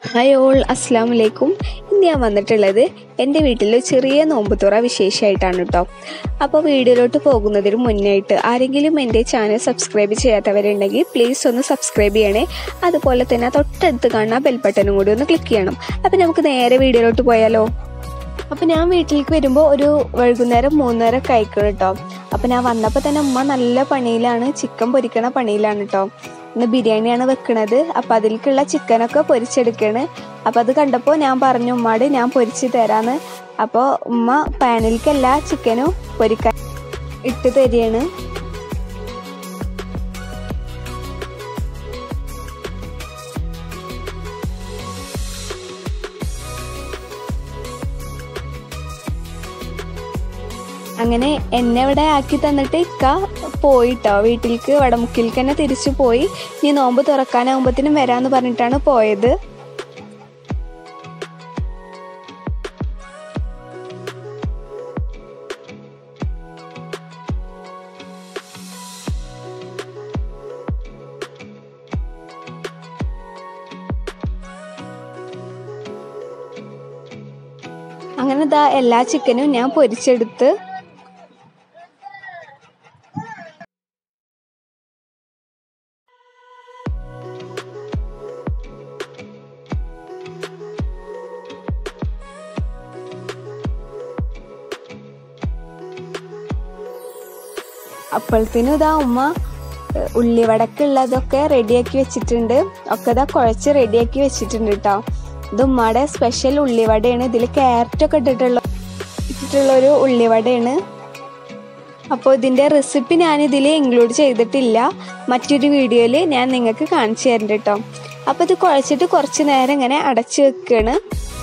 hi all അസ്സാം വലൈക്കും ഇന്ന് ഞാൻ വന്നിട്ടുള്ളത് എൻ്റെ വീട്ടിൽ ചെറിയ നോമ്പുതുറ വിശേഷമായിട്ടാണ് കേട്ടോ അപ്പോൾ വീഡിയോയിലോട്ട് പോകുന്നതിന് മുന്നായിട്ട് ആരെങ്കിലും എൻ്റെ ചാനൽ സബ്സ്ക്രൈബ് ചെയ്യാത്തവരുണ്ടെങ്കിൽ പ്ലീസ് ഒന്ന് സബ്സ്ക്രൈബ് ചെയ്യണേ അതുപോലെ തന്നെ തൊട്ടടുത്ത് കാണുന്ന ബെൽ ബട്ടണും കൂടി ഒന്ന് ക്ലിക്ക് ചെയ്യണം അപ്പോൾ നമുക്ക് നേരെ വീഡിയോയിലോട്ട് പോയാലോ അപ്പോൾ ഞാൻ വീട്ടിലേക്ക് വരുമ്പോൾ ഒരു വൈകുന്നേരം മൂന്നേരം കഴിക്കണം കേട്ടോ അപ്പോൾ ഞാൻ വന്നപ്പോൾ തന്നെ ഉമ്മ നല്ല പണിയിലാണ് ചിക്കൻ പൊരിക്കണ പണിയിലാണ് കേട്ടോ ഇന്ന് ബിരിയാണിയാണ് വെക്കണത് അപ്പോൾ അതിലേക്കുള്ള ചിക്കനൊക്കെ പൊരിച്ചെടുക്കണ് അപ്പോൾ അത് കണ്ടപ്പോൾ ഞാൻ പറഞ്ഞു ഉമ്മാട് ഞാൻ പൊരിച്ച് തരാന്ന് അപ്പോൾ ഉമ്മ പാനിലേക്കല്ല ചിക്കനും പൊരിക്കാൻ ഇട്ട് തരികയാണ് അങ്ങനെ എന്നെ ഇവിടെ ആക്കി തന്നിട്ട് ഇക്ക പോയിട്ടോ വീട്ടിലേക്ക് വടമുക്കിലേക്ക് തന്നെ തിരിച്ചു പോയി ഇനി നോമ്പ് തുറക്കാനാകുമ്പത്തിനും വരാന്ന് പറഞ്ഞിട്ടാണ് പോയത് അങ്ങനെ ഇതാ എല്ലാ ചിക്കനും ഞാൻ പൊരിച്ചെടുത്ത് അപ്പോഴത്തേനും ഇതാ ഉമ്മ ഉള്ളിവടക്കുള്ളതൊക്കെ റെഡിയാക്കി വെച്ചിട്ടുണ്ട് ഒക്കെ ഇതാ കുഴച്ച് റെഡിയാക്കി വെച്ചിട്ടുണ്ട് കേട്ടോ ഇത് ഉമ്മയുടെ സ്പെഷ്യൽ ഉള്ളിവടയാണ് ഇതിൽ ക്യാരറ്റൊക്കെ ഇട്ടിട്ടുള്ള ഇട്ടിട്ടുള്ള ഒരു ഉള്ളിവടയാണ് അപ്പോൾ ഇതിൻ്റെ റെസിപ്പി ഞാൻ ഇതിൽ ഇൻക്ലൂഡ് ചെയ്തിട്ടില്ല മറ്റൊരു വീഡിയോയിൽ ഞാൻ നിങ്ങൾക്ക് കാണിച്ചു തരുന്നുണ്ട് കേട്ടോ അപ്പോൾ ഇത് കുഴച്ചിട്ട് കുറച്ച് നേരം ഇങ്ങനെ അടച്ച് വെക്കുകയാണ്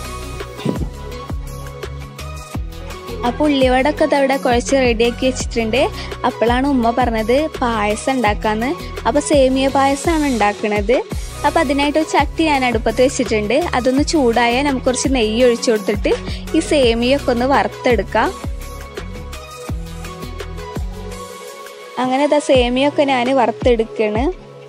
അപ്പോൾ ഉള്ളിവടൊക്കെ അവിടെ കുഴച്ച് റെഡിയാക്കി വെച്ചിട്ടുണ്ട് അപ്പോഴാണ് ഉമ്മ പറഞ്ഞത് പായസം ഉണ്ടാക്കാന്ന് അപ്പോൾ സേമിയ പായസമാണ് ഉണ്ടാക്കുന്നത് അപ്പോൾ അതിനായിട്ട് ഒരു ചട്ടി ഞാൻ അടുപ്പത്ത് വെച്ചിട്ടുണ്ട് അതൊന്ന് ചൂടായാൽ നമുക്ക് കുറച്ച് നെയ്യ് ഒഴിച്ചു കൊടുത്തിട്ട് ഈ സേമിയൊക്കെ ഒന്ന് വറുത്തെടുക്കാം അങ്ങനെ ഇതാ സേമിയൊക്കെ ഞാൻ വറുത്തെടുക്കണ്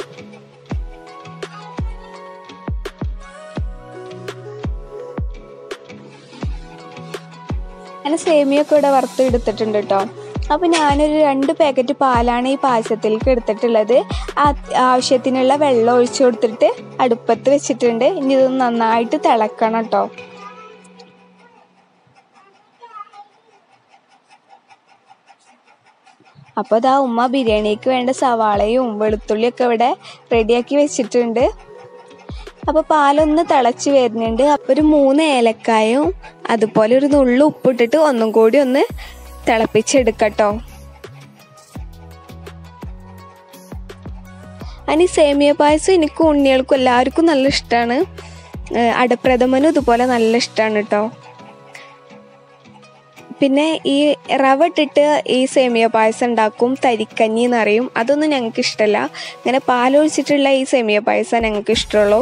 അങ്ങനെ സേമിയൊക്കെ ഇവിടെ വറുത്ത് എടുത്തിട്ടുണ്ട് കേട്ടോ അപ്പോൾ ഞാനൊരു രണ്ട് പാക്കറ്റ് പാലാണ് ഈ പായസത്തിലേക്ക് എടുത്തിട്ടുള്ളത് ആവശ്യത്തിനുള്ള വെള്ളം ഒഴിച്ചു കൊടുത്തിട്ട് അടുപ്പത്ത് വെച്ചിട്ടുണ്ട് ഇനി ഇത് നന്നായിട്ട് തിളക്കണം കേട്ടോ അപ്പോൾ ഇതാ ഉമ്മ ബിരിയാണിക്ക് വേണ്ട സവാളയും വെളുത്തുള്ളിയൊക്കെ ഇവിടെ റെഡിയാക്കി വെച്ചിട്ടുണ്ട് അപ്പോൾ പാലൊന്ന് തിളച്ച് വരുന്നുണ്ട് അപ്പോൾ ഒരു മൂന്ന് ഏലക്കായും അതുപോലെ ഒരു നുള്ളു ഉപ്പിട്ടിട്ട് ഒന്നും കൂടി ഒന്ന് തിളപ്പിച്ചെടുക്കട്ടോ അതിന് സേമിയ പായസം എനിക്ക് ഉണ്ണികൾക്കും എല്ലാവർക്കും നല്ല ഇഷ്ടമാണ് അടപ്രഥമനും ഇതുപോലെ നല്ല ഇഷ്ടമാണ് കേട്ടോ പിന്നെ ഈ റവ ഇട്ടിട്ട് ഈ സേമിയ പായസം ഉണ്ടാക്കും തരിക്കഞ്ഞി എന്നറിയും അതൊന്നും ഞങ്ങൾക്ക് ഇഷ്ടമല്ല ഇങ്ങനെ പാലൊഴിച്ചിട്ടുള്ള ഈ സേമിയ പായസം ഞങ്ങൾക്ക് ഇഷ്ടമുള്ളൂ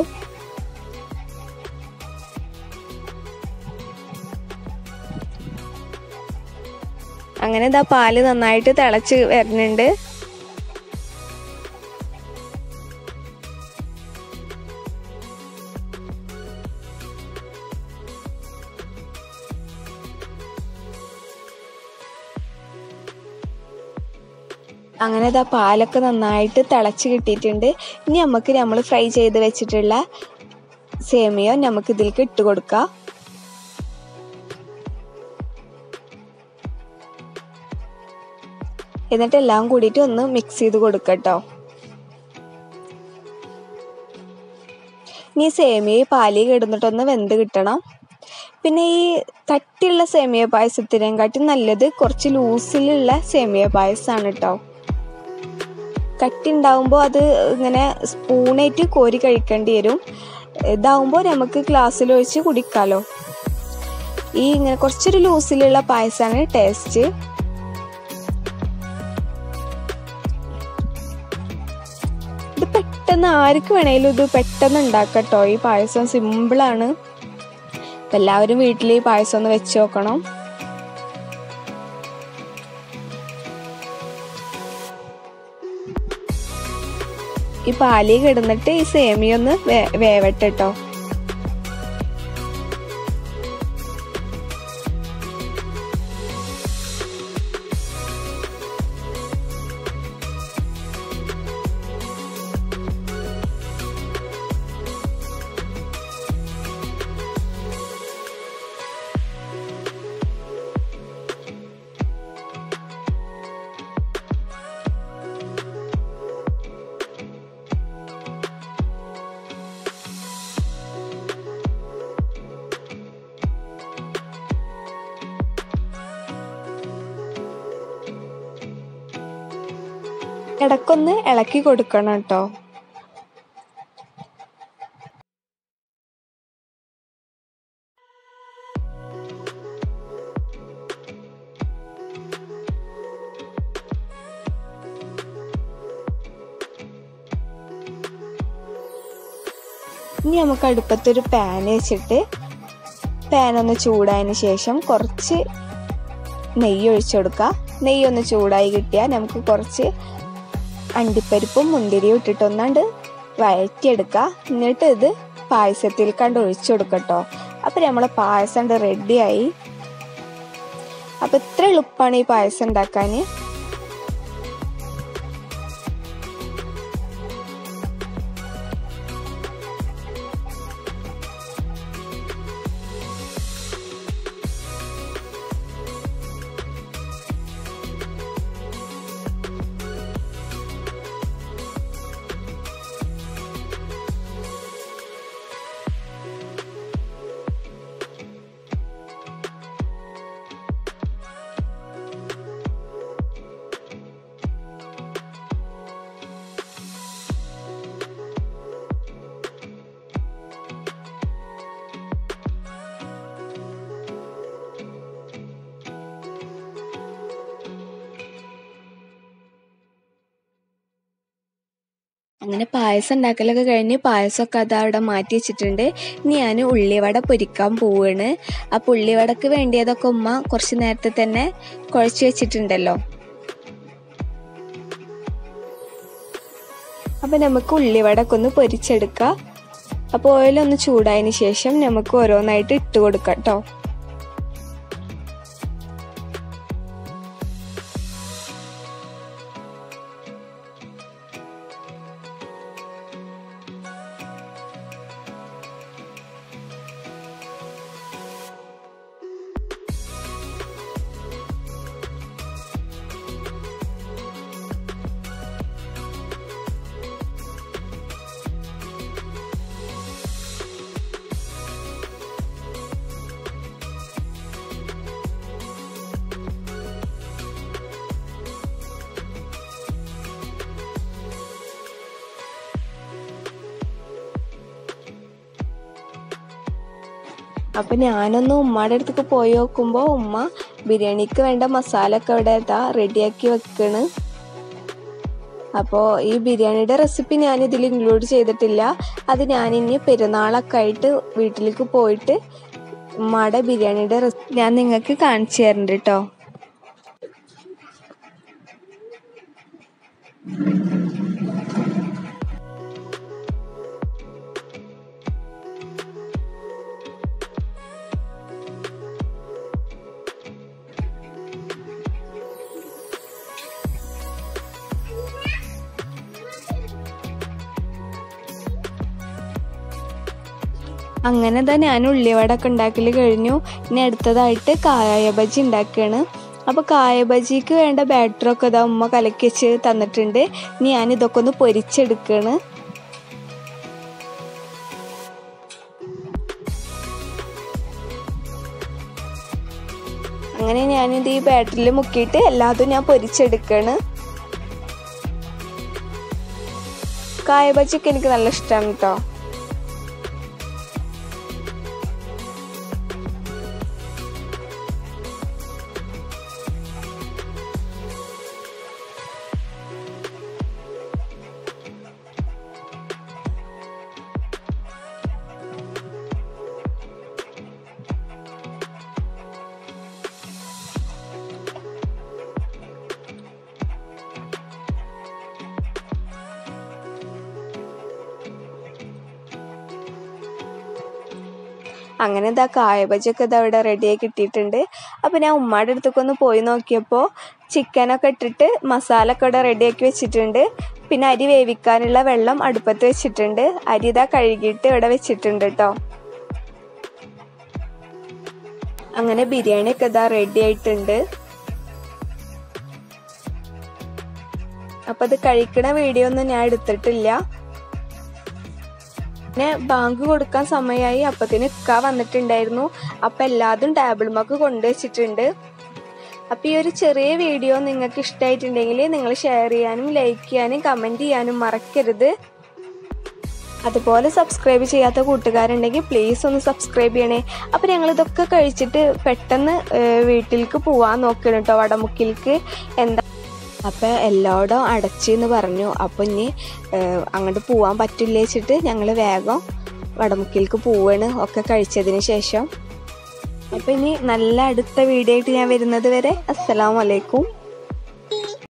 അങ്ങനെ ഇതാ പാല് നന്നായിട്ട് തിളച്ച് വരുന്നുണ്ട് അങ്ങനെ ഇതാ പാലൊക്കെ നന്നായിട്ട് തിളച്ച് കിട്ടിയിട്ടുണ്ട് ഇനി നമുക്ക് നമ്മൾ ഫ്രൈ ചെയ്ത് വെച്ചിട്ടുള്ള സേമിയോ നമുക്ക് ഇതിലേക്ക് ഇട്ട് കൊടുക്കാം എന്നിട്ട് എല്ലാം കൂടിയിട്ട് ഒന്ന് മിക്സ് ചെയ്ത് കൊടുക്കട്ടോ ഇനി സേമിയ പാലി കിടന്നിട്ടൊന്ന് വെന്ത് കിട്ടണം പിന്നെ ഈ കട്ടിയുള്ള സേമിയ പായസത്തിനെക്കാട്ടി നല്ലത് കുറച്ച് ലൂസിലുള്ള സേമിയ പായസമാണ് കേട്ടോ കട്ടി ഉണ്ടാവുമ്പോൾ അത് ഇങ്ങനെ സ്പൂണായിട്ട് കോരി കഴിക്കേണ്ടി വരും ഇതാവുമ്പോൾ നമുക്ക് ഗ്ലാസ്സിൽ ഒഴിച്ച് കുടിക്കാമല്ലോ ഈ ഇങ്ങനെ കുറച്ചൊരു ലൂസിലുള്ള പായസമാണ് ടേസ്റ്റ് ഇത് പെട്ടെന്ന് ആർക്ക് വേണേലും ഇത് പെട്ടെന്ന് ഉണ്ടാക്കട്ടോ ഈ പായസം സിമ്പിളാണ് എല്ലാവരും വീട്ടിൽ ഈ പായസം ഒന്ന് വെച്ച് നോക്കണം ഈ പാലി കിടന്നിട്ട് ഈ സേമിയ ഒന്ന് വേ വേവട്ടെ കേട്ടോ ഇടക്കൊന്ന് ഇളക്കി കൊടുക്കണം കേട്ടോ ഇനി നമുക്ക് അടുപ്പത്തൊരു പാൻ വെച്ചിട്ട് പാൻ ഒന്ന് ചൂടായതിന് ശേഷം കുറച്ച് നെയ്യ് ഒഴിച്ചു കൊടുക്കുക നെയ്യ് ഒന്ന് ചൂടായി കിട്ടിയാൽ നമുക്ക് കുറച്ച് അണ്ടിപ്പരിപ്പും മുന്തിരിയും ഇട്ടിട്ടൊന്നാണ്ട് വഴറ്റിയെടുക്കുക എന്നിട്ട് ഇത് പായസത്തിൽ കണ്ട് ഒഴിച്ചു കൊടുക്കട്ടോ അപ്പം നമ്മളെ പായസം റെഡിയായി അപ്പം ഇത്ര എളുപ്പമാണ് ഈ പായസം ഉണ്ടാക്കാൻ അങ്ങനെ പായസം ഉണ്ടാക്കലൊക്കെ കഴിഞ്ഞ് പായസമൊക്കെ അത് അവിടെ മാറ്റി വെച്ചിട്ടുണ്ട് ഇനി ഞാൻ ഉള്ളിവട പൊരിക്കാൻ പോവാണ് അപ്പോൾ ഉള്ളിവടക്ക് വേണ്ടിയതൊക്കെ ഉമ്മ കുറച്ച് നേരത്തെ തന്നെ കുഴച്ച് വെച്ചിട്ടുണ്ടല്ലോ അപ്പം നമുക്ക് ഉള്ളിവടക്ക് ഒന്ന് പൊരിച്ചെടുക്കാം അപ്പോൾ ഓയിലൊന്ന് ചൂടായതിന് ശേഷം നമുക്ക് ഓരോന്നായിട്ട് ഇട്ട് കൊടുക്കാം കേട്ടോ അപ്പൊ ഞാനൊന്ന് ഉമ്മയുടെ അടുത്തേക്ക് പോയി നോക്കുമ്പോൾ ഉമ്മ ബിരിയാണിക്ക് വേണ്ട മസാല ഒക്കെ ഇവിടെ ഇതാ റെഡിയാക്കി വെക്കണ് അപ്പോൾ ഈ ബിരിയാണിയുടെ റെസിപ്പി ഞാൻ ഇതിൽ ഇൻക്ലൂഡ് ചെയ്തിട്ടില്ല അത് ഞാൻ ഇനി പെരുന്നാളൊക്കെ ആയിട്ട് വീട്ടിലേക്ക് പോയിട്ട് ഉമ്മയുടെ ബിരിയാണിയുടെ റെസിപ്പി ഞാൻ നിങ്ങൾക്ക് കാണിച്ചു തരുന്നുണ്ട് കേട്ടോ അങ്ങനെ തന്നെ ഞാൻ ഉള്ളിവടൊക്കെ ഉണ്ടാക്കൽ കഴിഞ്ഞു ഇനി അടുത്തതായിട്ട് കായ ബജി ഉണ്ടാക്കുകയാണ് അപ്പോൾ കായ ബജിക്ക് വേണ്ട ബാറ്ററൊക്കെ ഇതാ ഉമ്മ കലക്കി വെച്ച് തന്നിട്ടുണ്ട് ഇനി ഞാൻ ഇതൊക്കെ ഒന്ന് പൊരിച്ചെടുക്കുകയാണ് അങ്ങനെ ഞാനിത് ഈ ബാറ്ററിൽ മുക്കിയിട്ട് എല്ലാതും ഞാൻ പൊരിച്ചെടുക്കുകയാണ് കായ ബജിയൊക്കെ എനിക്ക് നല്ല ഇഷ്ടമാണ് കേട്ടോ അങ്ങനെ ഇതാ കായബജൊക്കെ ഇതാ ഇവിടെ റെഡിയായി കിട്ടിയിട്ടുണ്ട് അപ്പോൾ ഞാൻ ഉമ്മയുടെ അടുത്തൊക്കെ ഒന്ന് പോയി നോക്കിയപ്പോൾ ചിക്കനൊക്കെ ഇട്ടിട്ട് മസാല ഒക്കെ ഇവിടെ റെഡിയാക്കി വെച്ചിട്ടുണ്ട് പിന്നെ അരി വേവിക്കാനുള്ള വെള്ളം അടുപ്പത്ത് വെച്ചിട്ടുണ്ട് അരി ഇതാ കഴുകിയിട്ട് ഇവിടെ വെച്ചിട്ടുണ്ട് കേട്ടോ അങ്ങനെ ബിരിയാണി ഒക്കെ ഇതാ റെഡി ആയിട്ടുണ്ട് അപ്പൊ അത് കഴിക്കണ വീഡിയോ ഒന്നും ഞാൻ എടുത്തിട്ടില്ല പിന്നെ ബാങ്ക് കൊടുക്കാൻ സമയമായി അപ്പത്തിന് ഇക്ക വന്നിട്ടുണ്ടായിരുന്നു അപ്പം എല്ലാതും ടേബിൾ മക്ക് കൊണ്ടുവച്ചിട്ടുണ്ട് അപ്പോൾ ഈ ഒരു ചെറിയ വീഡിയോ നിങ്ങൾക്ക് ഇഷ്ടമായിട്ടുണ്ടെങ്കിൽ നിങ്ങൾ ഷെയർ ചെയ്യാനും ലൈക്ക് ചെയ്യാനും കമൻറ്റ് ചെയ്യാനും മറക്കരുത് അതുപോലെ സബ്സ്ക്രൈബ് ചെയ്യാത്ത കൂട്ടുകാരുണ്ടെങ്കിൽ പ്ലീസ് ഒന്ന് സബ്സ്ക്രൈബ് ചെയ്യണേ അപ്പോൾ ഞങ്ങൾ ഇതൊക്കെ കഴിച്ചിട്ട് പെട്ടെന്ന് ഏഹ്, വീട്ടിലേക്ക് പോവാൻ നോക്കണം കേട്ടോ വടമുക്കിലേക്ക് എന്താ അപ്പോൾ എല്ലായിടും അടച്ചെന്ന് പറഞ്ഞു അപ്പോൾ ഇനി ഏഹ്, അങ്ങോട്ട് പോവാൻ പറ്റില്ല വെച്ചിട്ട് ഞങ്ങൾ വേഗം വടമുക്കിലേക്ക് പോവാണ് ഒക്കെ കഴിച്ചതിന് ശേഷം അപ്പോൾ ഇനി നല്ല അടുത്ത വീഡിയോ ആയിട്ട് ഞാൻ വരുന്നത് വരെ അസ്സലാമു അലൈക്കും